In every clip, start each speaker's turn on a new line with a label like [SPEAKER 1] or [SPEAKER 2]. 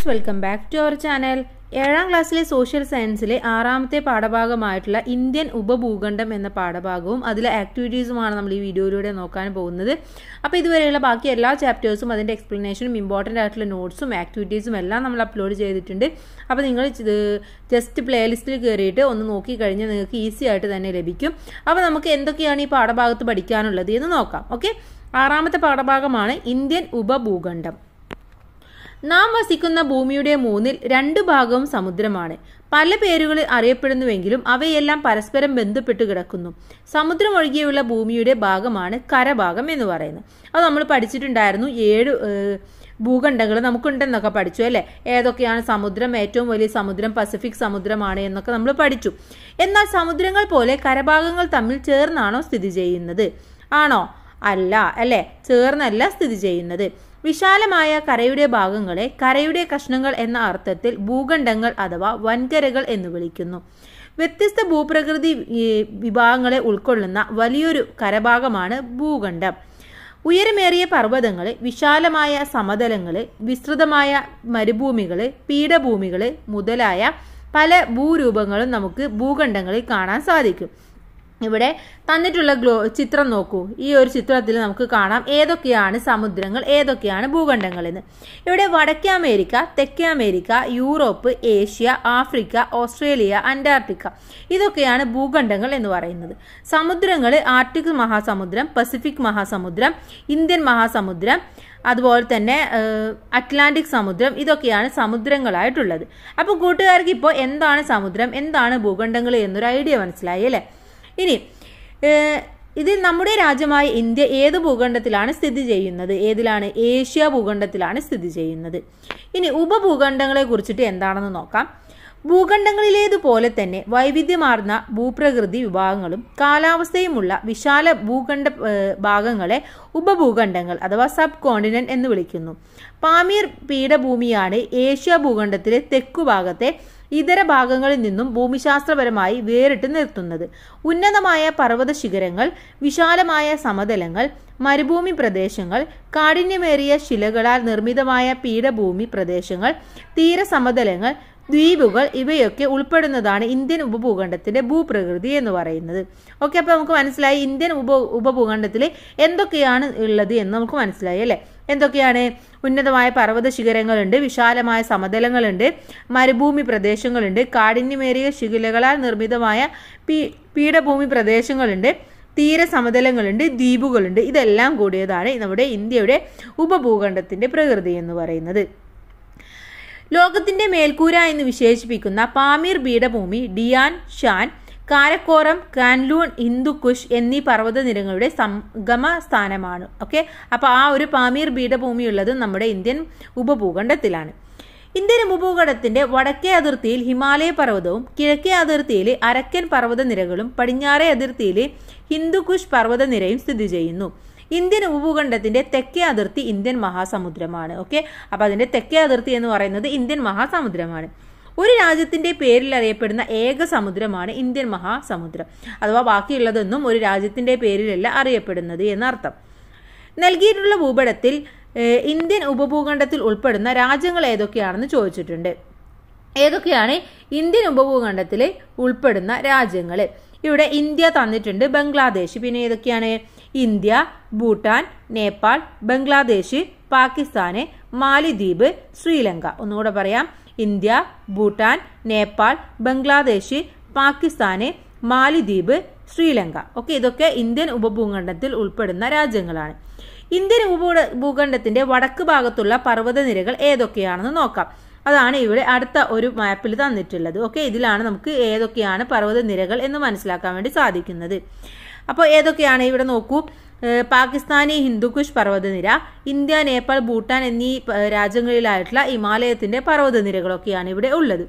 [SPEAKER 1] Friends welcome back to our channel ഏഴാം ക്ലാസ്സിലെ social സയൻസിലെ ആറാമത്തെ പാഠഭാഗമായിട്ടുള്ള ഇന്ത്യൻ ഉപഭൂഖണ്ഡം എന്ന പാഠഭാഗവും അതിലെ ആക്ടിവിറ്റീസുമാണ് നമ്മൾ ഈ വീഡിയോയിലൂടെ നോക്കാൻ പോകുന്നത് അപ്പോൾ ഇതുവരെയുള്ള ബാക്കി എല്ലാ ചാപ്റ്റേഴ്സും അതിൻ്റെ എക്സ്പ്ലനേഷനും ഇമ്പോർട്ടൻ്റ് ആയിട്ടുള്ള നോട്ട്സും ആക്ടിവിറ്റീസും എല്ലാം നമ്മൾ അപ്ലോഡ് ചെയ്തിട്ടുണ്ട് അപ്പോൾ നിങ്ങൾ ജസ്റ്റ് പ്ലേലിസ്റ്റിൽ കയറിയിട്ട് ഒന്ന് നോക്കി കഴിഞ്ഞാൽ നിങ്ങൾക്ക് ഈസി ആയിട്ട് തന്നെ ലഭിക്കും അപ്പോൾ നമുക്ക് എന്തൊക്കെയാണ് ഈ പാഠഭാഗത്ത് പഠിക്കാനുള്ളത് എന്ന് നോക്കാം ഓക്കെ ആറാമത്തെ പാഠഭാഗമാണ് ഇന്ത്യൻ ഉപഭൂഖണ്ഡം നാം വസിക്കുന്ന ഭൂമിയുടെ മൂന്നിൽ രണ്ട് ഭാഗവും സമുദ്രമാണ് പല പേരുകളിൽ അറിയപ്പെടുന്നുവെങ്കിലും അവയെല്ലാം പരസ്പരം ബന്ധപ്പെട്ട് കിടക്കുന്നു സമുദ്രം ഒഴികെയുള്ള ഭൂമിയുടെ ഭാഗമാണ് കരഭാഗം എന്ന് പറയുന്നത് അത് നമ്മൾ പഠിച്ചിട്ടുണ്ടായിരുന്നു ഏഴ് ഭൂഖണ്ഡങ്ങൾ നമുക്കുണ്ടെന്നൊക്കെ പഠിച്ചു അല്ലേ ഏതൊക്കെയാണ് സമുദ്രം ഏറ്റവും വലിയ സമുദ്രം പസഫിക് സമുദ്രമാണ് എന്നൊക്കെ നമ്മൾ പഠിച്ചു എന്നാൽ സമുദ്രങ്ങൾ പോലെ കരഭാഗങ്ങൾ തമ്മിൽ ചേർന്നാണോ സ്ഥിതി ചെയ്യുന്നത് ആണോ അല്ല അല്ലേ ചേർന്നല്ല സ്ഥിതി ചെയ്യുന്നത് വിശാലമായ കരയുടെ ഭാഗങ്ങളെ കരയുടെ കഷ്ണങ്ങൾ എന്ന അർത്ഥത്തിൽ ഭൂഖണ്ഡങ്ങൾ അഥവാ വൻകരകൾ എന്ന് വിളിക്കുന്നു വ്യത്യസ്ത ഭൂപ്രകൃതി വിഭാഗങ്ങളെ ഉൾക്കൊള്ളുന്ന വലിയൊരു കരഭാഗമാണ് ഭൂഖണ്ഡം ഉയരമേറിയ പർവ്വതങ്ങൾ വിശാലമായ സമതലങ്ങൾ വിസ്തൃതമായ മരുഭൂമികൾ പീഠഭൂമികൾ മുതലായ പല ഭൂരൂപങ്ങളും നമുക്ക് ഭൂഖണ്ഡങ്ങളിൽ കാണാൻ സാധിക്കും ഇവിടെ തന്നിട്ടുള്ള ഗ്ലോ ചിത്രം നോക്കൂ ഈ ഒരു ചിത്രത്തിൽ നമുക്ക് കാണാം ഏതൊക്കെയാണ് സമുദ്രങ്ങൾ ഏതൊക്കെയാണ് ഭൂഖണ്ഡങ്ങൾ എന്ന് ഇവിടെ വടക്കേ അമേരിക്ക തെക്കേ America Europe Asia Africa Australia Antarctica ഇതൊക്കെയാണ് ഭൂഖണ്ഡങ്ങൾ എന്ന് പറയുന്നത് സമുദ്രങ്ങൾ ആർട്ടിക് മഹാസമുദ്രം പസഫിക് മഹാസമുദ്രം ഇന്ത്യൻ മഹാസമുദ്രം അതുപോലെ തന്നെ അറ്റ്ലാന്റിക് സമുദ്രം ഇതൊക്കെയാണ് സമുദ്രങ്ങളായിട്ടുള്ളത് അപ്പോൾ കൂട്ടുകാർക്ക് ഇപ്പോൾ എന്താണ് സമുദ്രം എന്താണ് ഭൂഖണ്ഡങ്ങൾ എന്നൊരു ഐഡിയ മനസ്സിലായി അല്ലേ ഇനി ഇതിൽ നമ്മുടെ രാജ്യമായ ഇന്ത്യ ഏത് ഭൂഖണ്ഡത്തിലാണ് സ്ഥിതി ചെയ്യുന്നത് ഏതിലാണ് ഏഷ്യ ഭൂഖണ്ഡത്തിലാണ് സ്ഥിതി ചെയ്യുന്നത് ഇനി ഉപഭൂഖണ്ഡങ്ങളെ കുറിച്ചിട്ട് എന്താണെന്ന് നോക്കാം ഭൂഖണ്ഡങ്ങളിലേതുപോലെ തന്നെ വൈവിധ്യമാർന്ന ഭൂപ്രകൃതി വിഭാഗങ്ങളും കാലാവസ്ഥയുമുള്ള വിശാല ഭൂഖണ്ഡ ഭാഗങ്ങളെ ഉപഭൂഖണ്ഡങ്ങൾ അഥവാ സബ് കോണ്ടിനെന്റ് എന്ന് വിളിക്കുന്നു പാമീർ പീഠഭൂമിയാണ് ഏഷ്യ ഭൂഖണ്ഡത്തിലെ തെക്കുഭാഗത്തെ ഇതര ഭാഗങ്ങളിൽ നിന്നും ഭൂമിശാസ്ത്രപരമായി വേറിട്ട് നിർത്തുന്നത് ഉന്നതമായ പർവ്വത ശിഖരങ്ങൾ വിശാലമായ സമതലങ്ങൾ മരുഭൂമി പ്രദേശങ്ങൾ കാഠിന്യമേറിയ ശിലകളാൽ നിർമ്മിതമായ പീഠഭൂമി പ്രദേശങ്ങൾ തീരസമതലങ്ങൾ ദ്വീപുകൾ ഇവയൊക്കെ ഉൾപ്പെടുന്നതാണ് ഇന്ത്യൻ ഉപഭൂഖണ്ഡത്തിന്റെ ഭൂപ്രകൃതി എന്ന് പറയുന്നത് ഓക്കെ അപ്പോൾ നമുക്ക് മനസ്സിലായി ഇന്ത്യൻ ഉപ ഉപഭൂഖണ്ഡത്തിൽ എന്തൊക്കെയാണ് ഉള്ളത് എന്ന് നമുക്ക് മനസ്സിലായി അല്ലേ എന്തൊക്കെയാണ് ഉന്നതമായ പർവ്വത ശിഖരങ്ങളുണ്ട് വിശാലമായ സമതലങ്ങളുണ്ട് മരുഭൂമി പ്രദേശങ്ങളുണ്ട് കാഠിന്യമേറിയ ശിഖിലകളാൽ നിർമ്മിതമായ പീ പീഠഭൂമി പ്രദേശങ്ങളുണ്ട് തീരസമതലങ്ങളുണ്ട് ദ്വീപുകളുണ്ട് ഇതെല്ലാം കൂടിയതാണ് നമ്മുടെ ഇന്ത്യയുടെ ഉപഭൂഖണ്ഡത്തിന്റെ പ്രകൃതി എന്ന് പറയുന്നത് ലോകത്തിന്റെ മേൽക്കൂര എന്ന് വിശേഷിപ്പിക്കുന്ന പാമീർ പീഠഭൂമി ഡിയാൻ ഷാൻ കാരക്കോറം കാൻലൂൺ ഹിന്ദുക്കുഷ് എന്നീ പർവ്വതനിരകളുടെ സംഗമ സ്ഥാനമാണ് ഓക്കെ അപ്പോൾ ആ ഒരു പാമീർ പീഠഭൂമി ഉള്ളത് നമ്മുടെ ഇന്ത്യൻ ഉപഭൂഖണ്ഡത്തിലാണ് ഇന്ത്യൻ ഉപഭൂഖണ്ഡത്തിന്റെ വടക്കേ അതിർത്തിയിൽ ഹിമാലയ പർവ്വതവും കിഴക്കേ അതിർത്തിയിൽ അരക്കൻ പർവ്വതനിരകളും പടിഞ്ഞാറേ അതിർത്തിയിൽ ഹിന്ദുക്കുഷ് പർവ്വതനിരയും സ്ഥിതി ചെയ്യുന്നു ഇന്ത്യൻ ഉപഭൂഖണ്ഡത്തിന്റെ തെക്കേ അതിർത്തി ഇന്ത്യൻ മഹാസമുദ്രമാണ് ഓക്കെ അപ്പൊ അതിന്റെ തെക്കേ അതിർത്തി എന്ന് പറയുന്നത് ഇന്ത്യൻ മഹാസമുദ്രമാണ് ഒരു രാജ്യത്തിന്റെ പേരിൽ അറിയപ്പെടുന്ന ഏക സമുദ്രമാണ് ഇന്ത്യൻ മഹാസമുദ്രം അഥവാ ബാക്കിയുള്ളതൊന്നും ഒരു രാജ്യത്തിന്റെ പേരിലല്ല അറിയപ്പെടുന്നത് എന്നർത്ഥം നൽകിയിട്ടുള്ള ഭൂപടത്തിൽ ഇന്ത്യൻ ഉപഭൂഖണ്ഡത്തിൽ ഉൾപ്പെടുന്ന രാജ്യങ്ങൾ ഏതൊക്കെയാണെന്ന് ചോദിച്ചിട്ടുണ്ട് ഏതൊക്കെയാണ് ഇന്ത്യൻ ഉപഭൂഖണ്ഡത്തിൽ ഉൾപ്പെടുന്ന രാജ്യങ്ങൾ ഇവിടെ ഇന്ത്യ തന്നിട്ടുണ്ട് ബംഗ്ലാദേശ് പിന്നെ ഏതൊക്കെയാണ് ഇന്ത്യ ഭൂട്ടാൻ നേപ്പാൾ ബംഗ്ലാദേശ് പാകിസ്ഥാന് മാലിദ്വീപ് ശ്രീലങ്ക ഒന്നുകൂടെ പറയാം ഇന്ത്യ ഭൂട്ടാൻ നേപ്പാൾ ബംഗ്ലാദേശ് പാകിസ്ഥാന് മാലിദ്വീപ് ശ്രീലങ്ക ഓക്കെ ഇതൊക്കെ ഇന്ത്യൻ ഉപഭൂഖണ്ഡത്തിൽ ഉൾപ്പെടുന്ന രാജ്യങ്ങളാണ് ഇന്ത്യൻ ഉപഭൂ ഭൂഖണ്ഡത്തിന്റെ വടക്ക് ഭാഗത്തുള്ള പർവ്വതനിരകൾ ഏതൊക്കെയാണെന്ന് നോക്കാം അതാണ് ഇവിടെ അടുത്ത ഒരു മാപ്പിൽ തന്നിട്ടുള്ളത് ഓക്കെ ഇതിലാണ് നമുക്ക് ഏതൊക്കെയാണ് പർവ്വതനിരകൾ എന്ന് മനസ്സിലാക്കാൻ വേണ്ടി സാധിക്കുന്നത് അപ്പോൾ ഏതൊക്കെയാണ് ഇവിടെ നോക്കൂ പാകിസ്ഥാനി ഹിന്ദുക്കുഷ് പർവ്വതനിര ഇന്ത്യ നേപ്പാൾ ഭൂട്ടാൻ എന്നീ രാജ്യങ്ങളിലായിട്ടുള്ള ഹിമാലയത്തിന്റെ പർവ്വതനിരകളൊക്കെയാണ് ഇവിടെ ഉള്ളത്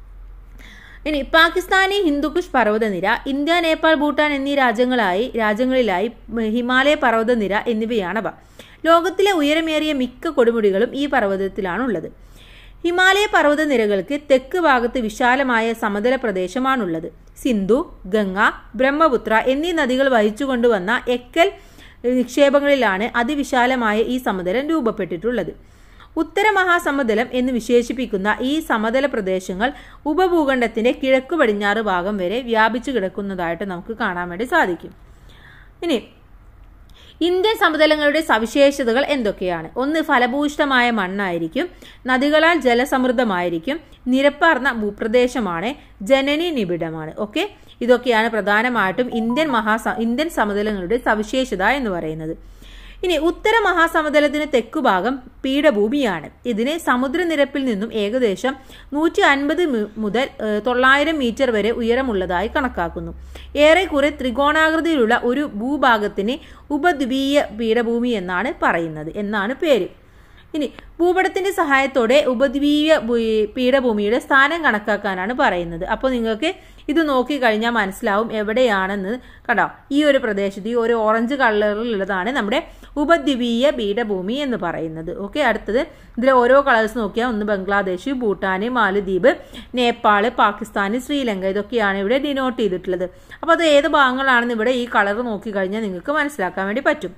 [SPEAKER 1] ഇനി പാകിസ്ഥാനി ഹിന്ദുക്കുഷ് പർവ്വതനിര ഇന്ത്യ നേപ്പാൾ ഭൂട്ടാൻ എന്നീ രാജ്യങ്ങളായി രാജ്യങ്ങളിലായി ഹിമാലയ പർവ്വതനിര എന്നിവയാണവ ലോകത്തിലെ ഉയരമേറിയ മിക്ക കൊടുമുടികളും ഈ പർവ്വതത്തിലാണുള്ളത് ഹിമാലയ പർവ്വതനിരകൾക്ക് തെക്ക് ഭാഗത്ത് വിശാലമായ സമതല പ്രദേശമാണുള്ളത് സിന്ധു ഗംഗ ബ്രഹ്മപുത്ര എന്നീ നദികൾ വഹിച്ചു കൊണ്ടുവന്ന എക്കൽ നിക്ഷേപങ്ങളിലാണ് അതിവിശാലമായ ഈ സമതലം രൂപപ്പെട്ടിട്ടുള്ളത് ഉത്തര മഹാസമതലം എന്ന് വിശേഷിപ്പിക്കുന്ന ഈ സമതല പ്രദേശങ്ങൾ ഉപഭൂഖണ്ഡത്തിന്റെ കിഴക്ക് പടിഞ്ഞാറ് ഭാഗം വരെ വ്യാപിച്ചു കിടക്കുന്നതായിട്ട് നമുക്ക് കാണാൻ വേണ്ടി സാധിക്കും ഇനി ഇന്ത്യൻ സമതലങ്ങളുടെ സവിശേഷതകൾ എന്തൊക്കെയാണ് ഒന്ന് ഫലഭൂയിഷ്ടമായ മണ്ണായിരിക്കും നദികളാൽ ജലസമൃദ്ധമായിരിക്കും നിരപ്പാർന്ന ഭൂപ്രദേശമാണ് ജനനി നിബിഡമാണ് ഓക്കെ ഇതൊക്കെയാണ് പ്രധാനമായിട്ടും ഇന്ത്യൻ മഹാസ ഇന്ത്യൻ സമതലങ്ങളുടെ സവിശേഷത എന്ന് പറയുന്നത് ഇനി ഉത്തര മഹാസമതലത്തിന് തെക്കുഭാഗം പീഠഭൂമിയാണ് ഇതിന് സമുദ്രനിരപ്പിൽ നിന്നും ഏകദേശം നൂറ്റി അൻപത് മുതൽ തൊള്ളായിരം മീറ്റർ വരെ ഉയരമുള്ളതായി കണക്കാക്കുന്നു ഏറെക്കുറെ ത്രികോണാകൃതിയിലുള്ള ഒരു ഭൂഭാഗത്തിന് ഉപദ്വീപീയ പീഠഭൂമി എന്നാണ് പറയുന്നത് എന്നാണ് പേര് ഇനി ഭൂപടത്തിന്റെ സഹായത്തോടെ ഉപദ്വീപീയ പീഠഭൂമിയുടെ സ്ഥാനം കണക്കാക്കാനാണ് പറയുന്നത് അപ്പോൾ നിങ്ങൾക്ക് ഇത് നോക്കി കഴിഞ്ഞാൽ മനസ്സിലാവും എവിടെയാണെന്ന് കണ്ടോ ഈ ഒരു പ്രദേശത്ത് ഈ ഒരു ഓറഞ്ച് കളറിലുള്ളതാണ് നമ്മുടെ ഉപദ്വീപീയ പീഠഭൂമി എന്ന് പറയുന്നത് ഓക്കെ അടുത്തത് ഇതിൽ ഓരോ കളേഴ്സ് നോക്കിയാൽ ഒന്ന് ബംഗ്ലാദേശ് ഭൂട്ടാന് മാലദ്വീപ് നേപ്പാൾ പാകിസ്ഥാൻ ശ്രീലങ്ക ഇതൊക്കെയാണ് ഇവിടെ ഡിനോട്ട് ചെയ്തിട്ടുള്ളത് അപ്പോൾ അത് ഏത് ഭാഗങ്ങളാണെന്ന് ഇവിടെ ഈ കളർ നോക്കി കഴിഞ്ഞാൽ നിങ്ങൾക്ക് മനസ്സിലാക്കാൻ വേണ്ടി പറ്റും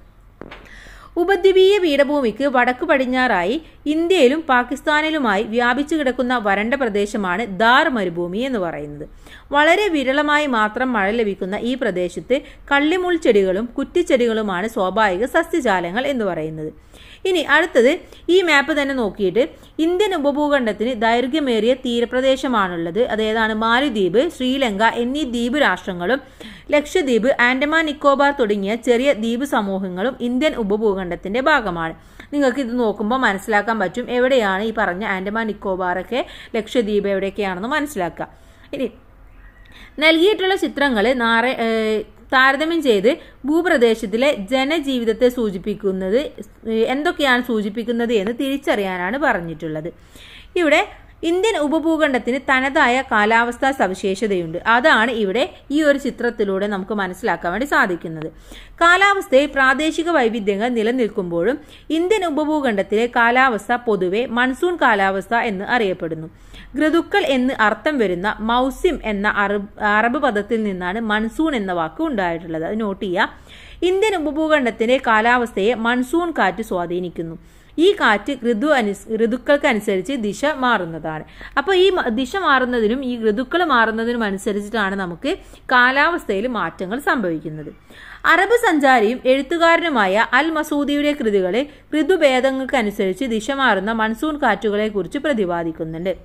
[SPEAKER 1] ഉപദ്വീപീയ പീഠഭൂമിക്ക് വടക്കു പടിഞ്ഞാറായി ഇന്ത്യയിലും പാകിസ്ഥാനിലുമായി വ്യാപിച്ചു കിടക്കുന്ന വരണ്ട പ്രദേശമാണ് ദാർ മരുഭൂമി എന്ന് പറയുന്നത് വളരെ വിരളമായി മാത്രം മഴ ലഭിക്കുന്ന ഈ പ്രദേശത്ത് കള്ളിമുൾ ചെടികളും കുറ്റിച്ചെടികളുമാണ് സ്വാഭാവിക സസ്യജാലങ്ങൾ എന്ന് പറയുന്നത് ഇനി അടുത്തത് ഈ മാപ്പ് തന്നെ നോക്കിയിട്ട് ഇന്ത്യൻ ഉപഭൂഖണ്ഡത്തിന് ദൈർഘ്യമേറിയ തീരപ്രദേശമാണുള്ളത് അതേതാണ് മാലിദ്വീപ് ശ്രീലങ്ക എന്നീ ദ്വീപ് രാഷ്ട്രങ്ങളും ലക്ഷദ്വീപ് ആൻഡമാൻ നിക്കോബാർ തുടങ്ങിയ ചെറിയ ദ്വീപ് സമൂഹങ്ങളും ഇന്ത്യൻ ഉപഭൂഖണ്ഡത്തിന്റെ ഭാഗമാണ് നിങ്ങൾക്ക് ഇത് നോക്കുമ്പോൾ മനസ്സിലാക്കാൻ പറ്റും എവിടെയാണ് ഈ പറഞ്ഞ ആൻഡമാൻ നിക്കോബാറൊക്കെ ലക്ഷദ്വീപ് എവിടെയൊക്കെയാണെന്ന് മനസ്സിലാക്കുക ഇനി നൽകിയിട്ടുള്ള ചിത്രങ്ങൾ നാറെ താരതമ്യം ചെയ്ത് ഭൂപ്രദേശത്തിലെ ജനജീവിതത്തെ സൂചിപ്പിക്കുന്നത് എന്തൊക്കെയാണ് സൂചിപ്പിക്കുന്നത് എന്ന് തിരിച്ചറിയാനാണ് പറഞ്ഞിട്ടുള്ളത് ഇവിടെ ഇന്ത്യൻ ഉപഭൂഖണ്ഡത്തിന് തനതായ കാലാവസ്ഥാ സവിശേഷതയുണ്ട് അതാണ് ഇവിടെ ഈ ഒരു ചിത്രത്തിലൂടെ നമുക്ക് മനസ്സിലാക്കാൻ വേണ്ടി സാധിക്കുന്നത് കാലാവസ്ഥയിൽ പ്രാദേശിക വൈവിധ്യങ്ങൾ നിലനിൽക്കുമ്പോഴും ഇന്ത്യൻ ഉപഭൂഖണ്ഡത്തിലെ കാലാവസ്ഥ പൊതുവെ മൺസൂൺ കാലാവസ്ഥ എന്ന് അറിയപ്പെടുന്നു ഋതുക്കൾ എന്ന് അർത്ഥം വരുന്ന മൗസിം എന്ന അറബ് അറബ് പദത്തിൽ നിന്നാണ് മൺസൂൺ എന്ന വാക്ക് ഉണ്ടായിട്ടുള്ളത് അത് നോട്ട് ചെയ്യുക ഇന്ത്യൻ ഉപഭൂഖണ്ഡത്തിന്റെ കാലാവസ്ഥയെ മൺസൂൺ കാറ്റ് സ്വാധീനിക്കുന്നു ഈ കാറ്റ് ഋതു അനു ഋതുക്കൾക്കനുസരിച്ച് ദിശ മാറുന്നതാണ് അപ്പോൾ ഈ ദിശ മാറുന്നതിനും ഈ ഋതുക്കൾ മാറുന്നതിനും അനുസരിച്ചിട്ടാണ് നമുക്ക് കാലാവസ്ഥയിൽ മാറ്റങ്ങൾ സംഭവിക്കുന്നത് അറബ് സഞ്ചാരിയും എഴുത്തുകാരനുമായ അൽ മസൂദിയുടെ കൃതികളിൽ ഋതുഭേദങ്ങൾക്കനുസരിച്ച് ദിശ മാറുന്ന മൺസൂൺ കാറ്റുകളെ കുറിച്ച് പ്രതിപാദിക്കുന്നുണ്ട്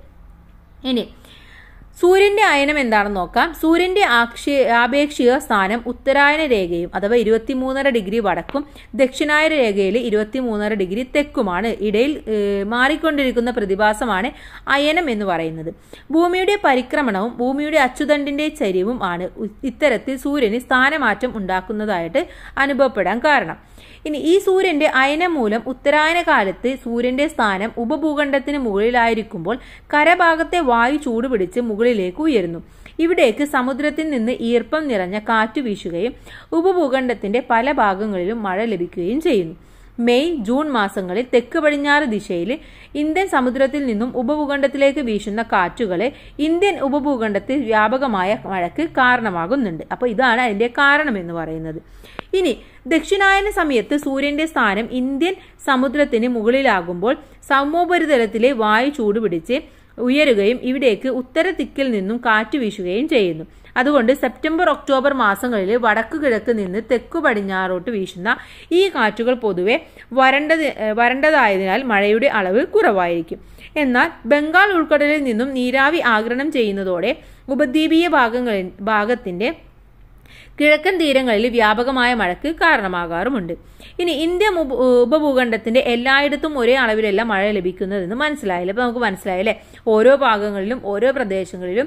[SPEAKER 1] ഇനി സൂര്യന്റെ അയനം എന്താണെന്ന് നോക്കാം സൂര്യന്റെ ആക്ഷി ആപേക്ഷിക സ്ഥാനം ഉത്തരായന രേഖയും അഥവാ ഇരുപത്തിമൂന്നര ഡിഗ്രി വടക്കും ദക്ഷിണായന രേഖയിൽ ഇരുപത്തിമൂന്നര ഡിഗ്രി തെക്കുമാണ് ഇടയിൽ മാറിക്കൊണ്ടിരിക്കുന്ന പ്രതിഭാസമാണ് അയനം എന്ന് പറയുന്നത് ഭൂമിയുടെ പരിക്രമണവും ഭൂമിയുടെ അച്ചുതണ്ടിന്റെ ചരിവും ആണ് ഇത്തരത്തിൽ സൂര്യന് സ്ഥാനമാറ്റം ഉണ്ടാക്കുന്നതായിട്ട് അനുഭവപ്പെടാൻ കാരണം ഇനി ഈ സൂര്യന്റെ അയനം മൂലം ഉത്തരായന കാലത്ത് സൂര്യന്റെ സ്ഥാനം ഉപഭൂഖണ്ഡത്തിന് മുകളിലായിരിക്കുമ്പോൾ കരഭാഗത്തെ വായു ചൂടുപിടിച്ച് മുകളിലേക്ക് ഉയരുന്നു ഇവിടേക്ക് സമുദ്രത്തിൽ നിന്ന് ഈർപ്പം നിറഞ്ഞ കാറ്റ് വീശുകയും ഉപഭൂഖണ്ഡത്തിന്റെ പല ഭാഗങ്ങളിലും മഴ ലഭിക്കുകയും ചെയ്യുന്നു മെയ് ജൂൺ മാസങ്ങളിൽ തെക്ക് പടിഞ്ഞാറ് ദിശയിൽ ഇന്ത്യൻ സമുദ്രത്തിൽ നിന്നും ഉപഭൂഖണ്ഡത്തിലേക്ക് വീശുന്ന കാറ്റുകളെ ഇന്ത്യൻ ഉപഭൂഖണ്ഡത്തിൽ വ്യാപകമായ മഴയ്ക്ക് കാരണമാകുന്നുണ്ട് അപ്പോൾ ഇതാണ് അതിന്റെ കാരണം എന്ന് പറയുന്നത് ഇനി ദക്ഷിണായന സമയത്ത് സൂര്യന്റെ സ്ഥാനം ഇന്ത്യൻ സമുദ്രത്തിന് മുകളിലാകുമ്പോൾ സമോപരിതലത്തിലെ വായു ചൂടുപിടിച്ച് ഉയരുകയും ഇവിടേക്ക് ഉത്തര ദിക്കിൽ നിന്നും കാറ്റ് വീശുകയും ചെയ്യുന്നു അതുകൊണ്ട് സെപ്റ്റംബർ ഒക്ടോബർ മാസങ്ങളിൽ വടക്കു കിഴക്ക് നിന്ന് തെക്കു പടിഞ്ഞാറോട്ട് വീശുന്ന ഈ കാറ്റുകൾ പൊതുവെ വരണ്ടത് വരണ്ടതായതിനാൽ മഴയുടെ അളവ് കുറവായിരിക്കും എന്നാൽ ബംഗാൾ ഉൾക്കടലിൽ നിന്നും നീരാവി ആഗിരണം ചെയ്യുന്നതോടെ ഉപദ്വീപീയ ഭാഗങ്ങളിൽ ഭാഗത്തിന്റെ കിഴക്കൻ തീരങ്ങളിൽ വ്യാപകമായ മഴയ്ക്ക് കാരണമാകാറുമുണ്ട് ഇനി ഇന്ത്യ ഉപഭൂഖണ്ഡത്തിന്റെ എല്ലായിടത്തും ഒരേ അളവിലല്ല മഴ ലഭിക്കുന്നതെന്ന് മനസ്സിലായില്ല അപ്പൊ നമുക്ക് മനസ്സിലായല്ലേ ഓരോ ഭാഗങ്ങളിലും ഓരോ പ്രദേശങ്ങളിലും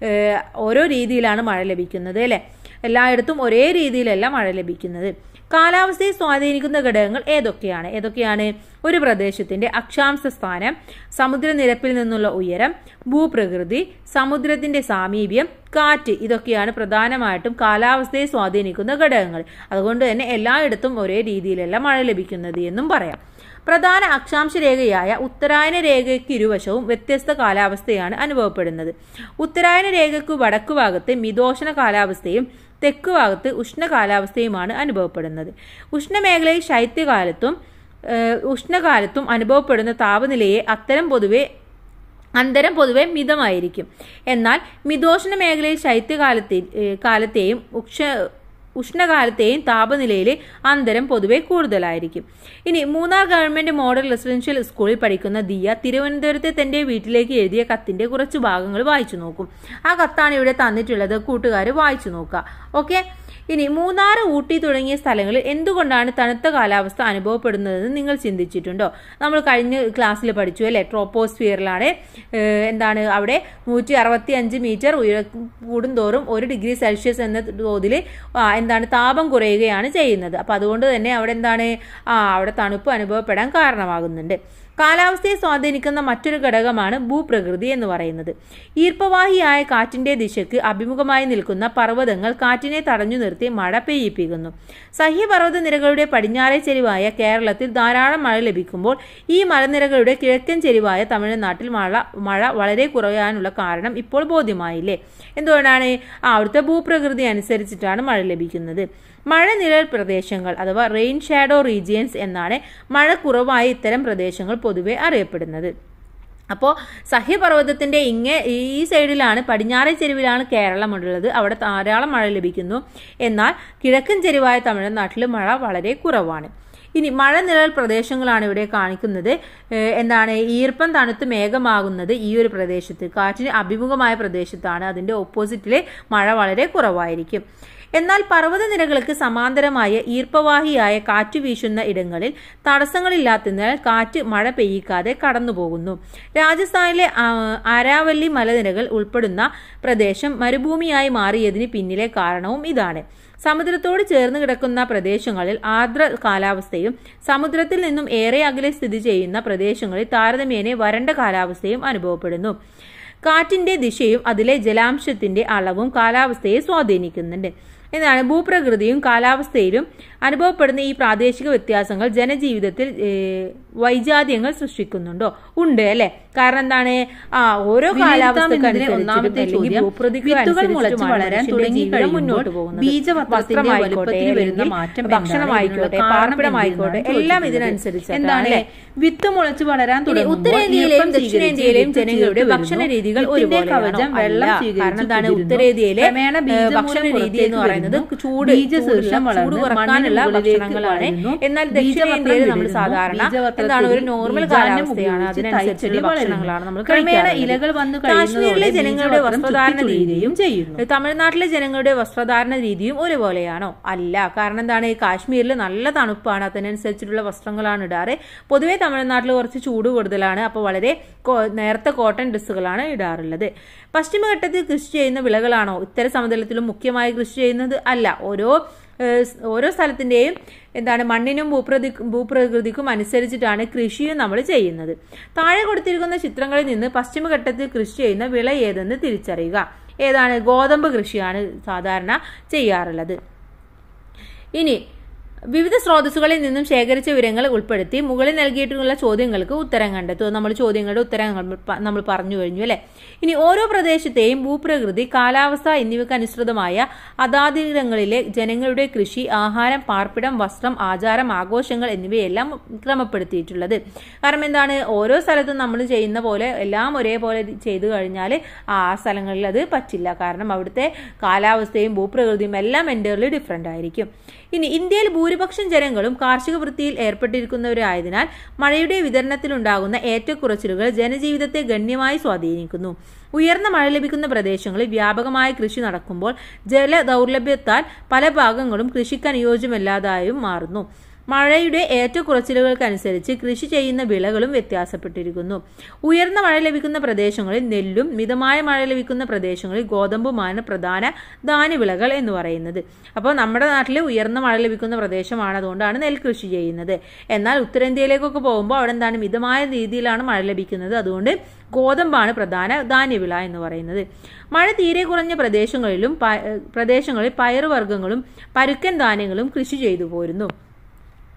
[SPEAKER 1] ഓരോ രീതിയിലാണ് മഴ ലഭിക്കുന്നത് അല്ലെ എല്ലായിടത്തും ഒരേ രീതിയിലല്ല മഴ ലഭിക്കുന്നത് കാലാവസ്ഥയെ സ്വാധീനിക്കുന്ന ഘടകങ്ങൾ ഏതൊക്കെയാണ് ഏതൊക്കെയാണ് ഒരു പ്രദേശത്തിന്റെ അക്ഷാംശ സ്ഥാനം സമുദ്രനിരപ്പിൽ നിന്നുള്ള ഉയരം ഭൂപ്രകൃതി സമുദ്രത്തിന്റെ സാമീപ്യം കാറ്റ് ഇതൊക്കെയാണ് പ്രധാനമായിട്ടും കാലാവസ്ഥയെ സ്വാധീനിക്കുന്ന ഘടകങ്ങൾ അതുകൊണ്ട് തന്നെ എല്ലായിടത്തും ഒരേ രീതിയിലല്ല മഴ ലഭിക്കുന്നത് എന്നും പറയാം പ്രധാന അക്ഷാംശ രേഖയായ ഉത്തരായന രേഖയ്ക്ക് ഇരുവശവും വ്യത്യസ്ത കാലാവസ്ഥയാണ് അനുഭവപ്പെടുന്നത് ഉത്തരായന രേഖയ്ക്ക് വടക്കു ഭാഗത്ത് മിതോഷണ കാലാവസ്ഥയും തെക്ക് ഭാഗത്ത് ഉഷ്ണ കാലാവസ്ഥയുമാണ് അനുഭവപ്പെടുന്നത് ഉഷ്ണമേഖലയിൽ ശൈത്യകാലത്തും ഏഹ്, ഉഷ്ണകാലത്തും അനുഭവപ്പെടുന്ന താപനിലയെ അത്തരം പൊതുവെ അന്തരം പൊതുവെ മിതമായിരിക്കും എന്നാൽ മിതോഷ്ണ മേഖലയിൽ ശൈത്യകാലത്തെ ഏഹ്, കാലത്തെയും ഉക്ഷ ഉഷ്ണകാലത്തെയും താപനിലയിൽ അന്തരം പൊതുവെ കൂടുതലായിരിക്കും ഇനി മൂന്നാർ ഗവൺമെന്റ് മോഡൽ റെസിഡൻഷ്യൽ സ്കൂളിൽ പഠിക്കുന്ന ദിയ തിരുവനന്തപുരത്തെ തന്റെ വീട്ടിലേക്ക് എഴുതിയ കത്തിന്റെ കുറച്ച് ഭാഗങ്ങൾ വായിച്ചു നോക്കും ആ കത്താണ് ഇവിടെ തന്നിട്ടുള്ളത് കൂട്ടുകാർ വായിച്ചു നോക്കുക ഓക്കെ ഇനി മൂന്നാർ ഊട്ടി തുടങ്ങിയ സ്ഥലങ്ങളിൽ എന്തുകൊണ്ടാണ് തണുത്ത കാലാവസ്ഥ അനുഭവപ്പെടുന്നതെന്ന് നിങ്ങൾ ചിന്തിച്ചിട്ടുണ്ടോ നമ്മൾ കഴിഞ്ഞ ക്ലാസ്സിൽ പഠിച്ചു അല്ലേ ട്രോപ്പോസ്ഫിയറിലാണ് ഏഹ്, എന്താണ് അവിടെ നൂറ്റി അറുപത്തി അഞ്ച് മീറ്റർ ഉയരം കൂടുന്തോറും ഒരു ഡിഗ്രി സെൽഷ്യസ് എന്ന തോതിൽ എന്താണ് താപം കുറയുകയാണ് ചെയ്യുന്നത് അപ്പം അതുകൊണ്ട് തന്നെ അവിടെ എന്താണ് ആ അവിടെ തണുപ്പ് അനുഭവപ്പെടാൻ കാരണമാകുന്നുണ്ട് കാലാവസ്ഥയെ സ്വാധീനിക്കുന്ന മറ്റൊരു ഘടകമാണ് ഭൂപ്രകൃതി എന്ന് പറയുന്നത് ഈർപ്പവാഹിയായ കാറ്റിന്റെ ദിശയ്ക്ക് അഭിമുഖമായി നിൽക്കുന്ന പർവ്വതങ്ങൾ കാറ്റിനെ തടഞ്ഞു നിർത്തി മഴ പെയ്യിപ്പിക്കുന്നു സഹ്യപർവ്വത നിരകളുടെ പടിഞ്ഞാറേ ചെരിവായ കേരളത്തിൽ ധാരാളം മഴ ലഭിക്കുമ്പോൾ ഈ മലനിരകളുടെ കിഴക്കൻ ചെരിവായ തമിഴ്നാട്ടിൽ മഴ മഴ വളരെ കുറയാനുള്ള കാരണം ഇപ്പോൾ ബോധ്യമായില്ലേ എന്തുകൊണ്ടാണ് ആ, അവിടുത്തെ ഭൂപ്രകൃതി അനുസരിച്ചിട്ടാണ് മഴ ലഭിക്കുന്നത് മഴ നിഴൽ പ്രദേശങ്ങൾ അഥവാ റെയിൻ ഷാഡോ റീജിയൻസ് എന്നാണ് മഴ കുറവായ ഇത്തരം പ്രദേശങ്ങൾ പൊതുവെ അറിയപ്പെടുന്നത് അപ്പോൾ സഹ്യപർവ്വതത്തിന്റെ ഇങ്ങേ ഈ സൈഡിലാണ് പടിഞ്ഞാറേ ചെരുവിലാണ് കേരളം ഉള്ളത് അവിടെ ധാരാളം മഴ ലഭിക്കുന്നു എന്നാൽ കിഴക്കൻ ചെരുവായ തമിഴ്നാട്ടിൽ മഴ വളരെ കുറവാണ് ഇനി മഴ നിഴൽ പ്രദേശങ്ങളാണ് ഇവിടെ കാണിക്കുന്നത് ഏഹ് എന്താണ് ഈർപ്പം തണുത്ത് മേഘമാകുന്നത് ഈ ഒരു പ്രദേശത്ത് കാറ്റിന് അഭിമുഖമായ പ്രദേശത്താണ് അതിന്റെ ഓപ്പോസിറ്റിലെ മഴ വളരെ കുറവായിരിക്കും എന്നാൽ പർവ്വതനിരകൾക്ക് സമാന്തരമായ ഈർപ്പവാഹിയായ കാറ്റ് വീശുന്ന ഇടങ്ങളിൽ തടസ്സങ്ങളില്ലാത്തതിനാൽ കാറ്റ് മഴ പെയ്യിക്കാതെ കടന്നുപോകുന്നു രാജസ്ഥാനിലെ ആ, ആരാവല്ലി മലനിരകൾ ഉൾപ്പെടുന്ന പ്രദേശം മരുഭൂമിയായി മാറിയതിന് പിന്നിലെ കാരണവും ഇതാണ് സമുദ്രത്തോട് ചേർന്ന് കിടക്കുന്ന പ്രദേശങ്ങളിൽ ആർദ്ര കാലാവസ്ഥയും സമുദ്രത്തിൽ നിന്നും ഏറെ അകലെ സ്ഥിതി ചെയ്യുന്ന പ്രദേശങ്ങളിൽ താരതമ്യേന വരണ്ട കാലാവസ്ഥയും അനുഭവപ്പെടുന്നു കാറ്റിന്റെ ദിശയും അതിലെ ജലാംശത്തിന്റെ അളവും കാലാവസ്ഥയെ സ്വാധീനിക്കുന്നുണ്ട് എന്നാണ് ഭൂപ്രകൃതിയും കാലാവസ്ഥയിലും അനുഭവപ്പെടുന്ന ഈ പ്രാദേശിക വ്യത്യാസങ്ങൾ ജനജീവിതത്തിൽ ഏഹ്, വൈജാത്യങ്ങൾ സൃഷ്ടിക്കുന്നുണ്ടോ ഉണ്ട് അല്ലെ കാരണം എന്താണ് ആ ഓരോ
[SPEAKER 2] വിലയിരുത്താമെന്നതിലെ ഒന്നാമത്തെ
[SPEAKER 1] കാലാവസ്ഥ
[SPEAKER 2] ചോദ്യം വിത്തുകൾ മുളച്ച് വളരാൻ തുടങ്ങി
[SPEAKER 1] മുന്നോട്ട്
[SPEAKER 2] കഴിയുമ്പോൾ
[SPEAKER 1] പോകുന്നത്
[SPEAKER 2] ബീജപത്രത്തിന്റെ
[SPEAKER 1] വസ്ത്രമായിക്കോട്ടെ,
[SPEAKER 2] വലുപ്പത്തിൽ വരുന്ന
[SPEAKER 1] അല്ലെങ്കിൽ
[SPEAKER 2] മാറ്റം
[SPEAKER 1] ഭക്ഷണമായിക്കോട്ടെ പാർപ്പിടമായിക്കോട്ടെ എല്ലാം ഇതിനനുസരിച്ച്
[SPEAKER 2] എന്താണ് വിത്ത് മുളച്ച് വളരാൻ
[SPEAKER 1] ഇനി
[SPEAKER 2] തുടങ്ങുമ്പോൾ
[SPEAKER 1] ഉത്തരേന്ത്യയിലെയും
[SPEAKER 2] ഈർപ്പം സ്വീകരിച്ച്
[SPEAKER 1] ദക്ഷിണേന്ത്യയിലെയും
[SPEAKER 2] വിത്ത്
[SPEAKER 1] ജനങ്ങളുടെ
[SPEAKER 2] ചീർത്ത്
[SPEAKER 1] ഭക്ഷണ
[SPEAKER 2] വരുന്നു.
[SPEAKER 1] രീതികൾ
[SPEAKER 2] വിത്തിന്റെ
[SPEAKER 1] ഒരുപോലെയാണോ?
[SPEAKER 2] കവചം വെള്ളം
[SPEAKER 1] അല്ല.
[SPEAKER 2] സ്വീകരിച്ച്
[SPEAKER 1] കാരണം എന്താണ്
[SPEAKER 2] കുതിരുന്നു.
[SPEAKER 1] ഉത്തരേന്ത്യയിലെ
[SPEAKER 2] ക്രമേണ ബീജം
[SPEAKER 1] ഭക്ഷണ
[SPEAKER 2] മൂലം
[SPEAKER 1] രീതി എന്ന്
[SPEAKER 2] പുറത്തേക്ക്
[SPEAKER 1] പറയുന്നത്
[SPEAKER 2] വരുന്നു.
[SPEAKER 1] ചൂട്
[SPEAKER 2] ബീജശീർഷം
[SPEAKER 1] ചൂട്
[SPEAKER 2] വളർന്ന്
[SPEAKER 1] കുറക്കാനുള്ള
[SPEAKER 2] മണ്ണിന് മുകളിലേക്ക്
[SPEAKER 1] ഭക്ഷണങ്ങളാണ്
[SPEAKER 2] വളരുന്നു.
[SPEAKER 1] എന്നാൽ
[SPEAKER 2] ബീജപത്രം
[SPEAKER 1] ദക്ഷിണേന്ത്യയിൽ നമ്മൾ
[SPEAKER 2] വിടരുന്നു.
[SPEAKER 1] സാധാരണ
[SPEAKER 2] ബീജപത്രത്തിൽ
[SPEAKER 1] എന്താണ് ഒരു നോർമൽ
[SPEAKER 2] ബീജാണ്ഡം
[SPEAKER 1] കാലാവസ്ഥയാണ്
[SPEAKER 2] ഉപയോഗിച്ച്
[SPEAKER 1] അതിനനുസരിച്ചുള്ള
[SPEAKER 2] തൈച്ചെടി വളരുന്നു.
[SPEAKER 1] ഭക്ഷണങ്ങളാണ് നമ്മൾ
[SPEAKER 2] ക്രമേണ
[SPEAKER 1] കഴിക്കാറുള്ളത്.
[SPEAKER 2] ഇലകൾ വന്നു
[SPEAKER 1] കാശ്മീരിലെ
[SPEAKER 2] കഴിയുന്നതോടെ
[SPEAKER 1] ജനങ്ങളുടെ
[SPEAKER 2] ബീജപത്രം
[SPEAKER 1] വസ്ത്രധാരണ
[SPEAKER 2] ചുറ്റിച്ചുളിയുകയും
[SPEAKER 1] രീതിയും
[SPEAKER 2] ചെയ്യുന്നു.
[SPEAKER 1] തമിഴ്നാട്ടിലെ ജനങ്ങളുടെ വസ്ത്രധാരണ രീതിയും ഒരുപോലെയാണോ അല്ല കാരണം എന്താണ് കാശ്മീരിൽ നല്ല തണുപ്പാണ് അതിനനുസരിച്ചിട്ടുള്ള വസ്ത്രങ്ങളാണ് ഇടാറ് പൊതുവെ തമിഴ്നാട്ടിൽ കുറച്ച് ചൂട് കൂടുതലാണ് അപ്പോൾ വളരെ കോ- നേർത്ത കോട്ടൺ ഡ്രസ്സുകളാണ് ഇടാറുള്ളത് പശ്ചിമഘട്ടത്തിൽ കൃഷി ചെയ്യുന്ന വിളകളാണോ ഇത്തരം സമതലത്തിലും മുഖ്യമായി കൃഷി ചെയ്യുന്നത് അല്ല ഓരോ ഏഹ്, സ് ഓരോ സ്ഥലത്തിന്റെയും എന്താണ് മണ്ണിനും ഭൂപ്രതി ഭൂപ്രകൃതിക്കും അനുസരിച്ചിട്ടാണ് കൃഷിയും നമ്മൾ ചെയ്യുന്നത് താഴെ കൊടുത്തിരിക്കുന്ന ചിത്രങ്ങളിൽ നിന്ന് പശ്ചിമഘട്ടത്തിൽ കൃഷി ചെയ്യുന്ന വിള ഏതെന്ന് തിരിച്ചറിയുക ഏതാണ് ഗോതമ്പ് കൃഷിയാണ് സാധാരണ ചെയ്യാറുള്ളത് ഇനി വിവിധ സ്രോതസ്സുകളിൽ നിന്നും ശേഖരിച്ച വിവരങ്ങൾ ഉൾപ്പെടുത്തി മുകളിൽ നൽകിയിട്ടുള്ള ചോദ്യങ്ങൾക്ക് ഉത്തരം കണ്ടെത്തുക നമ്മൾ ചോദ്യങ്ങളുടെ ഉത്തരം നമ്മൾ പ- നമ്മൾ പറഞ്ഞു കഴിഞ്ഞു അല്ലെ ഇനി ഓരോ പ്രദേശത്തെയും ഭൂപ്രകൃതി കാലാവസ്ഥ എന്നിവയ്ക്ക് അനുസൃതമായ അതാതിടങ്ങളിലെ ജനങ്ങളുടെ കൃഷി ആഹാരം പാർപ്പിടം വസ്ത്രം ആചാരം ആഘോഷങ്ങൾ എന്നിവയെല്ലാം ക്രമപ്പെടുത്തിയിട്ടുള്ളത് കാരണം എന്താണ് ഓരോ സ്ഥലത്തും നമ്മൾ ചെയ്യുന്ന പോലെ എല്ലാം ഒരേപോലെ ചെയ്തു കഴിഞ്ഞാൽ ആ സ്ഥലങ്ങളിൽ അത് പറ്റില്ല കാരണം അവിടുത്തെ കാലാവസ്ഥയും ഭൂപ്രകൃതിയും എല്ലാം എൻ്റർലി ഡിഫറെൻ്റ് ആയിരിക്കും ഇനി ഇന്ത്യയിൽ ഭൂരിപക്ഷം ജനങ്ങളും കാർഷിക വൃത്തിയിൽ ഏർപ്പെട്ടിരിക്കുന്നവരായതിനാൽ മഴയുടെ വിതരണത്തിലുണ്ടാകുന്ന ഏറ്റക്കുറച്ചിലുകൾ ജനജീവിതത്തെ ഗണ്യമായി സ്വാധീനിക്കുന്നു ഉയർന്ന മഴ ലഭിക്കുന്ന പ്രദേശങ്ങളിൽ വ്യാപകമായ കൃഷി നടക്കുമ്പോൾ ജല ദൗർലഭ്യത്താൽ പല ഭാഗങ്ങളും കൃഷിക്ക് അനുയോജ്യമല്ലാതായും മാറുന്നു മഴയുടെ ഏറ്റക്കുറച്ചിലുകൾക്കനുസരിച്ച് കൃഷി ചെയ്യുന്ന വിളകളും വ്യത്യാസപ്പെട്ടിരിക്കുന്നു ഉയർന്ന മഴ ലഭിക്കുന്ന പ്രദേശങ്ങളിൽ നെല്ലും മിതമായ മഴ ലഭിക്കുന്ന പ്രദേശങ്ങളിൽ ഗോതമ്പുമാണ് പ്രധാന ധാന്യവിളകൾ എന്ന് പറയുന്നത് അപ്പോൾ നമ്മുടെ നാട്ടിൽ ഉയർന്ന മഴ ലഭിക്കുന്ന പ്രദേശമാണ് അതുകൊണ്ടാണ് നെൽകൃഷി ചെയ്യുന്നത് എന്നാൽ ഉത്തരേന്ത്യയിലേക്കൊക്കെ പോകുമ്പോൾ അവിടെ എന്താണ് മിതമായ രീതിയിലാണ് മഴ ലഭിക്കുന്നത് അതുകൊണ്ട് ഗോതമ്പാണ് പ്രധാന ധാന്യവിള എന്ന് പറയുന്നത് മഴ തീരെ കുറഞ്ഞ പ്രദേശങ്ങളിലും പ- പ്രദേശങ്ങളിൽ പയറുവർഗ്ഗങ്ങളും പരുക്കൻ ധാന്യങ്ങളും കൃഷി ചെയ്തു പോരുന്നു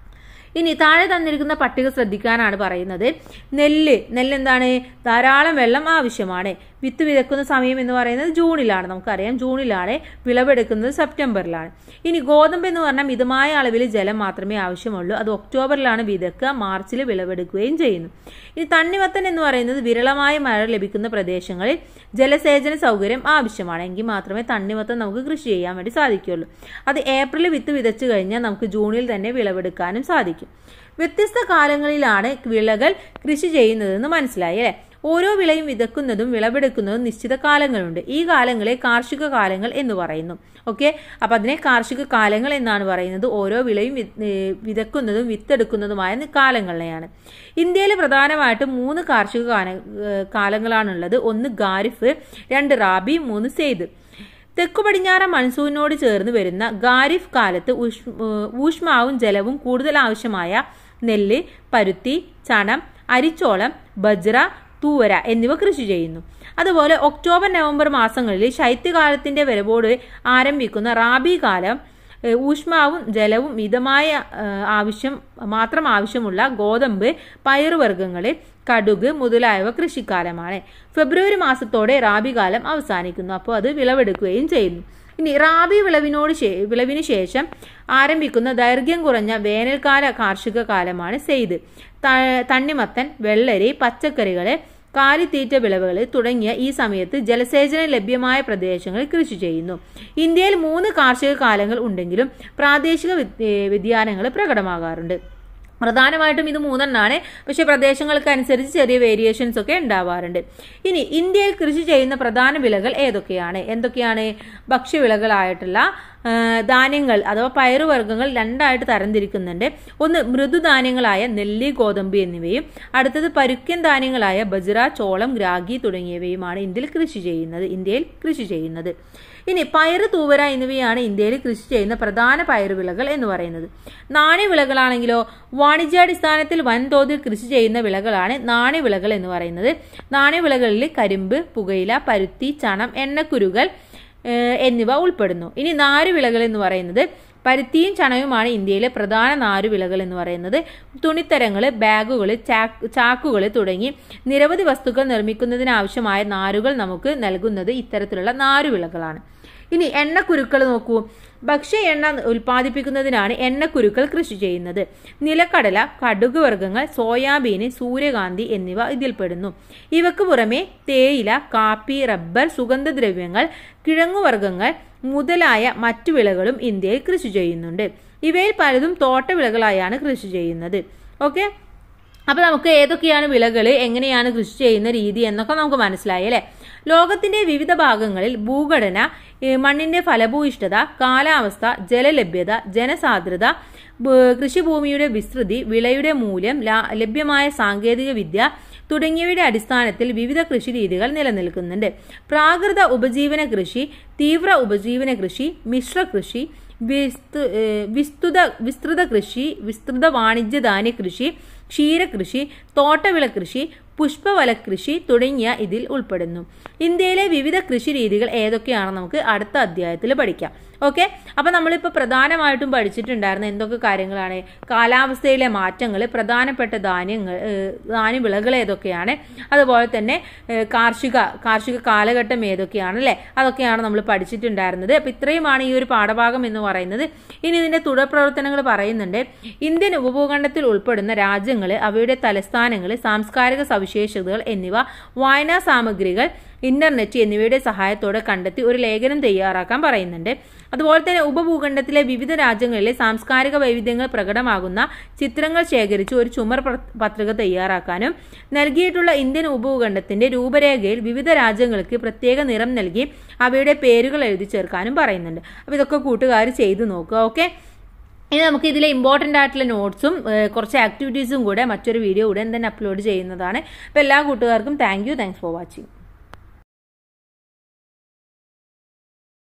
[SPEAKER 1] ഇനി താഴെ തന്നിരിക്കുന്ന പട്ടിക ശ്രദ്ധിക്കാനാണ് പറയുന്നത് നെല്ല് നെല്ല് എന്താണ് ധാരാളം വെള്ളം ആവശ്യമാണ് വിത്ത് വിതക്കുന്ന സമയം എന്ന് പറയുന്നത് ജൂണിലാണ് നമുക്കറിയാം ജൂണിലാണ് വിളവെടുക്കുന്നത് സെപ്റ്റംബറിലാണ് ഇനി ഗോതമ്പ് എന്ന് പറഞ്ഞാൽ മിതമായ അളവിൽ ജലം മാത്രമേ ആവശ്യമുള്ളൂ അത് ഒക്ടോബറിലാണ് വിതക്കുക മാർച്ചിൽ വിളവെടുക്കുകയും ചെയ്യുന്നു ഇനി തണ്ണിമത്തൻ എന്ന് പറയുന്നത് വിരളമായ മഴ ലഭിക്കുന്ന പ്രദേശങ്ങളിൽ ജലസേചന സൗകര്യം ആവശ്യമാണ് എങ്കിൽ മാത്രമേ തണ്ണിമത്തൻ നമുക്ക് കൃഷി ചെയ്യാൻ വേണ്ടി സാധിക്കുകയുള്ളൂ അത് ഏപ്രിൽ വിത്ത് വിതച്ചു കഴിഞ്ഞാൽ നമുക്ക് ജൂണിൽ തന്നെ വിളവെടുക്കാനും സാധിക്കും വ്യത്യസ്ത കാലങ്ങളിലാണ് വിളകൾ കൃഷി ചെയ്യുന്നതെന്ന് മനസ്സിലായി അല്ലേ ഓരോ വിളയും വിതക്കുന്നതും വിളവെടുക്കുന്നതും നിശ്ചിത കാലങ്ങളുണ്ട് ഈ കാലങ്ങളെ കാർഷിക കാലങ്ങൾ എന്ന് പറയുന്നു ഓക്കെ അപ്പൊ അതിനെ കാർഷിക കാലങ്ങൾ എന്നാണ് പറയുന്നത് ഓരോ വിളയും വി- ഏർ വിതക്കുന്നതും വിത്തെടുക്കുന്നതുമായ കാലങ്ങളെയാണ് ഇന്ത്യയിൽ പ്രധാനമായിട്ടും മൂന്ന് കാർഷിക കാല ഏർ കാലങ്ങളാണുള്ളത് ഒന്ന് ഖാരിഫ് രണ്ട് റാബി മൂന്ന് സെയ്ദ് തെക്കു പടിഞ്ഞാറൻ മൺസൂണിനോട് ചേർന്ന് വരുന്ന ഖാരിഫ് കാലത്ത് ഊഷ്മ ഏഹ് ഊഷ്മാവും ജലവും കൂടുതൽ ആവശ്യമായ നെല്ല് പരുത്തി ചണം അരിച്ചോളം ബജ്ര തൂവര എന്നിവ കൃഷി ചെയ്യുന്നു അതുപോലെ ഒക്ടോബർ നവംബർ മാസങ്ങളിൽ ശൈത്യകാലത്തിന്റെ വരവോട് ആരംഭിക്കുന്ന റാബി കാലം ഏഹ് ഊഷ്മാവും ജലവും മിതമായ ഏഹ് ആവശ്യം മാത്രം ആവശ്യമുള്ള ഗോതമ്പ് പയറുവർഗ്ഗങ്ങള് കടുക് മുതലായവ കൃഷിക്കാലമാണ് ഫെബ്രുവരി മാസത്തോടെ റാബി കാലം അവസാനിക്കുന്നു അപ്പോൾ അത് വിളവെടുക്കുകയും ചെയ്യുന്നു ഇനി റാബി വിളവിനോട് ശേ- വിളവിന് ശേഷം ആരംഭിക്കുന്ന ദൈർഘ്യം കുറഞ്ഞ വേനൽക്കാല കാർഷിക കാലമാണ് സെയ്ത് ത- തണ്ണിമത്തൻ വെള്ളരി പച്ചക്കറികള് കാലിത്തീറ്റ വിളവുകൾ തുടങ്ങിയ ഈ സമയത്ത് ജലസേചനം ലഭ്യമായ പ്രദേശങ്ങളിൽ കൃഷി ചെയ്യുന്നു ഇന്ത്യയിൽ മൂന്ന് കാർഷിക കാലങ്ങൾ ഉണ്ടെങ്കിലും പ്രാദേശിക വ്യ- ഏ, വ്യതിയാനങ്ങൾ പ്രകടമാകാറുണ്ട് പ്രധാനമായിട്ടും ഇത് മൂന്നെണ്ണാണ് പക്ഷെ പ്രദേശങ്ങൾക്ക് അനുസരിച്ച് ചെറിയ വേരിയേഷൻസ് ഒക്കെ ഉണ്ടാവാറുണ്ട് ഇനി ഇന്ത്യയിൽ കൃഷി ചെയ്യുന്ന പ്രധാന വിളകൾ ഏതൊക്കെയാണ് എന്തൊക്കെയാണ് ഭക്ഷ്യവിളകളായിട്ടുള്ള ആ, ധാന്യങ്ങൾ അഥവാ പയറുവർഗ്ഗങ്ങൾ രണ്ടായിട്ട് തരംതിരിക്കുന്നുണ്ട് ഒന്ന് മൃദുധാന്യങ്ങളായ നെല്ലി ഗോതമ്പ് എന്നിവയും അടുത്തത് പരുക്കൻ ധാന്യങ്ങളായ ബജ്ര ചോളം ഗ്രാഗി തുടങ്ങിയവയുമാണ് ഇന്ത്യയിൽ കൃഷി ചെയ്യുന്നത് ഇന്ത്യയിൽ കൃഷി ചെയ്യുന്നത് ഇനി പയറ് തൂവര എന്നിവയാണ് ഇന്ത്യയിൽ കൃഷി ചെയ്യുന്ന പ്രധാന പയറുവിളകൾ എന്ന് പറയുന്നത് നാണ്യവിളകളാണെങ്കിലോ വാണിജ്യാടിസ്ഥാനത്തിൽ വൻതോതിൽ കൃഷി ചെയ്യുന്ന വിളകളാണ് നാണ്യവിളകൾ എന്ന് പറയുന്നത് നാണ്യവിളകളിൽ കരിമ്പ് പുകയില പരുത്തി ചണം എണ്ണക്കുരുകൾ ഏഹ് എന്നിവ ഉൾപ്പെടുന്നു ഇനി നാരുവിളകൾ എന്ന് പറയുന്നത് പരുത്തിയും ചണയുമാണ് ഇന്ത്യയിലെ പ്രധാന നാരുവിളകൾ എന്ന് പറയുന്നത് തുണിത്തരങ്ങൾ ബാഗുകൾ ചാക്കുകൾ തുടങ്ങി നിരവധി വസ്തുക്കൾ നിർമ്മിക്കുന്നതിനാവശ്യമായ നാരുകൾ നമുക്ക് നൽകുന്നത് ഇത്തരത്തിലുള്ള നാരുവിളകളാണ് ഇനി എണ്ണക്കുരുക്കൾ നോക്കൂ ഭക്ഷ്യ എണ്ണ ഉൽപ്പാദിപ്പിക്കുന്നതിനാണ് എണ്ണക്കുരുക്കൾ കൃഷി ചെയ്യുന്നത് നിലക്കടല കടുക് വർഗ്ഗങ്ങൾ സോയാബീന് സൂര്യകാന്തി എന്നിവ ഇതിൽപ്പെടുന്നു ഇവക്ക് പുറമെ തേയില കാപ്പി റബ്ബർ സുഗന്ധദ്രവ്യങ്ങൾ കിഴങ്ങുവർഗ്ഗങ്ങൾ മുതലായ മറ്റു വിളകളും ഇന്ത്യയിൽ കൃഷി ചെയ്യുന്നുണ്ട് ഇവയിൽ പലതും തോട്ടവിളകളായാണ് കൃഷി ചെയ്യുന്നത് ഓക്കെ അപ്പൊ നമുക്ക് ഏതൊക്കെയാണ് വിളകൾ എങ്ങനെയാണ് കൃഷി ചെയ്യുന്ന രീതി എന്നൊക്കെ നമുക്ക് മനസ്സിലായി അല്ലെ ലോകത്തിന്റെ വിവിധ ഭാഗങ്ങളിൽ ഭൂഘടന ഏ, മണ്ണിന്റെ ഫലഭൂയിഷ്ഠത കാലാവസ്ഥ ജലലഭ്യത ജനസാന്ദ്രത ഭൂ- കൃഷിഭൂമിയുടെ വിസ്തൃതി വിളയുടെ മൂല്യം ലാ- ലഭ്യമായ സാങ്കേതിക വിദ്യ തുടങ്ങിയവയുടെ അടിസ്ഥാനത്തിൽ വിവിധ കൃഷി രീതികൾ നിലനിൽക്കുന്നുണ്ട് പ്രാകൃത ഉപജീവന കൃഷി തീവ്ര ഉപജീവന കൃഷി മിശ്ര കൃഷി വിസ്തു ഏഹ് വിസ്തുത വിസ്തൃത കൃഷി വിസ്തൃത വാണിജ്യ ധാന്യ കൃഷി ക്ഷീരകൃഷി തോട്ടവിള കൃഷി പുഷ്പവല കൃഷി തുടങ്ങിയ ഇതിൽ ഉൾപ്പെടുന്നു ഇന്ത്യയിലെ വിവിധ കൃഷി രീതികൾ ഏതൊക്കെയാണെന്ന് നമുക്ക് അടുത്ത അധ്യായത്തിൽ പഠിക്കാം ഓക്കെ അപ്പൊ നമ്മളിപ്പോൾ പ്രധാനമായിട്ടും പഠിച്ചിട്ടുണ്ടായിരുന്ന എന്തൊക്കെ കാര്യങ്ങളാണ് കാലാവസ്ഥയിലെ മാറ്റങ്ങൾ പ്രധാനപ്പെട്ട ധാന്യങ്ങൾ ഏഹ് ധാന്യവിളകൾ ഏതൊക്കെയാണ് അതുപോലെ തന്നെ ഏഹ് കാർഷിക കാർഷിക കാലഘട്ടം ഏതൊക്കെയാണ് അല്ലേ അതൊക്കെയാണ് നമ്മൾ പഠിച്ചിട്ടുണ്ടായിരുന്നത് അപ്പൊ ഇത്രയുമാണ് ഈ ഒരു പാഠഭാഗം എന്ന് പറയുന്നത് ഇനി ഇതിന്റെ തുടർ പ്രവർത്തനങ്ങൾ പറയുന്നുണ്ട് ഇന്ത്യൻ ഉപഭൂഖണ്ഡത്തിൽ ഉൾപ്പെടുന്ന രാജ്യങ്ങൾ അവയുടെ തലസ്ഥാനങ്ങൾ സാംസ്കാരിക സവിശേഷതകൾ എന്നിവ വായനാ സാമഗ്രികൾ ഇന്റർനെറ്റ് എന്നിവയുടെ സഹായത്തോടെ കണ്ടെത്തി ഒരു ലേഖനം തയ്യാറാക്കാൻ പറയുന്നുണ്ട് അതുപോലെ തന്നെ ഉപഭൂഖണ്ഡത്തിലെ വിവിധ രാജ്യങ്ങളിലെ സാംസ്കാരിക വൈവിധ്യങ്ങൾ പ്രകടമാകുന്ന ചിത്രങ്ങൾ ശേഖരിച്ച് ഒരു ചുമർ പ്ര- പത്രിക തയ്യാറാക്കാനും നൽകിയിട്ടുള്ള ഇന്ത്യൻ ഉപഭൂഖണ്ഡത്തിന്റെ രൂപരേഖയിൽ വിവിധ രാജ്യങ്ങൾക്ക് പ്രത്യേക നിറം നൽകി അവയുടെ പേരുകൾ എഴുതി ചേർക്കാനും പറയുന്നുണ്ട് അപ്പോൾ ഇതൊക്കെ കൂട്ടുകാർ ചെയ്തു നോക്കുക ഓക്കെ ഇനി നമുക്ക് ഇതിലെ ഇമ്പോർട്ടൻ്റ് ആയിട്ടുള്ള നോട്ട്സും ഏഹ്, കുറച്ച് ആക്ടിവിറ്റീസും കൂടെ മറ്റൊരു വീഡിയോ ഉടൻ തന്നെ അപ്ലോഡ് ചെയ്യുന്നതാണ് അപ്പോൾ എല്ലാ കൂട്ടുകാർക്കും thank you thanks for watching